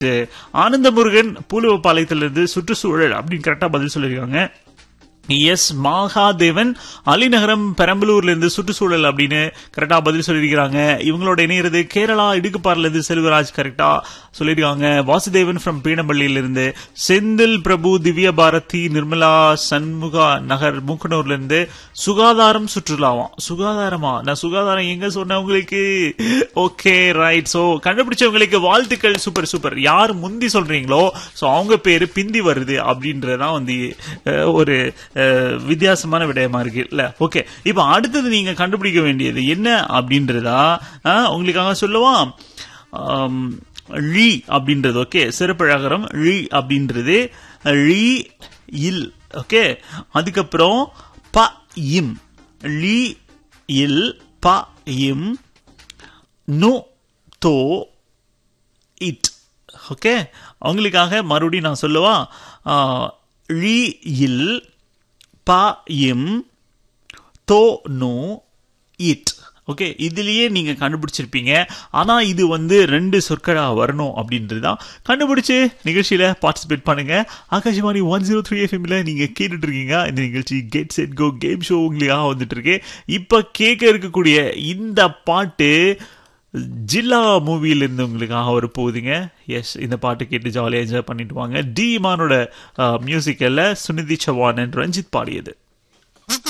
ஆனந்த முருகன் பூலுவப்பாளையத்திலிருந்து சுற்றுச்சூழல் அப்படின்னு கரெக்டா பதில் சொல்லியிருக்காங்க எஸ் மகாதேவன் அலிநகரம் பெரம்பலூர்ல இருந்து சுற்றுச்சூழல் அப்படின்னு கரெக்டா பதில் சொல்லியிருக்கிறாங்க இவங்களோட இணையிறது கேரளா இடுக்குப்பாறுல இருந்து செல்வராஜ் கரெக்டா சொல்லியிருக்காங்க வாசுதேவன் ஃப்ரம் பீனம்பள்ளியில இருந்து செந்தில் பிரபு திவ்ய பாரதி நிர்மலா சண்முகா நகர் மூக்கனூர்ல இருந்து சுகாதாரம் சுற்றுலாவாம் சுகாதாரமா நான் சுகாதாரம் எங்க சொன்னேன் உங்களுக்கு ஓகே ரைட் சோ கண்டுபிடிச்சவங்களுக்கு வாழ்த்துக்கள் சூப்பர் சூப்பர் யார் முந்தி சொல்றீங்களோ சோ அவங்க பேரு பிந்தி வருது அப்படின்றதான் வந்து அஹ், ஒரு அஹ், வித்தியாசமான விடயமா இருக்கு இல்ல ஓகே இப்போ அடுத்தது நீங்க கண்டுபிடிக்க வேண்டியது என்ன அப்படின்றதா அஹ், உங்களுக்காக சொல்லவா ஆம், ழி அப்படின்றது ஓகே சிறப்பழகரம் ழி அப்படின்றது ழி இல் ஓகே அதுக்கப்புறம் ப இம் ழி இல் ப இம் நு தோ இட் ஓகே அவங்களுக்காக மறுபடியும் நான் சொல்லவா ஆ, ழி இல் ப இம் தோ நோ இட் ஓகே இதுலயே நீங்க கண்டுபிடிச்சிருப்பீங்க ஆனா இது வந்து ரெண்டு சொற்களா வரணும் அப்படின்றது தான் கண்டுபிடிச்சு நிகழ்ச்சியில பார்ட்டிசிபேட் பண்ணுங்க ஆகாஷவாணி ஒன் ஜீரோ த்ரீ எஃப்எம்ல நீங்க கேட்டுட்டு இருக்கீங்க இந்த நிகழ்ச்சி get set go game show உங்களுக்காக வந்துட்டு இருக்கு இப்ப கேட்க இருக்கக்கூடிய இந்த பாட்டு ஜில்லா மூவியில இருந்து உங்களுக்காக ஒரு போகுதுங்க எஸ் இந்த பாட்டு கேட்டு ஜாலியாக என்ஜாய் பண்ணிட்டு வாங்க டி இமானோட மியூசிக்கல்ல சுனிதி சவான் அண்ட் ரஞ்சித் பாடியது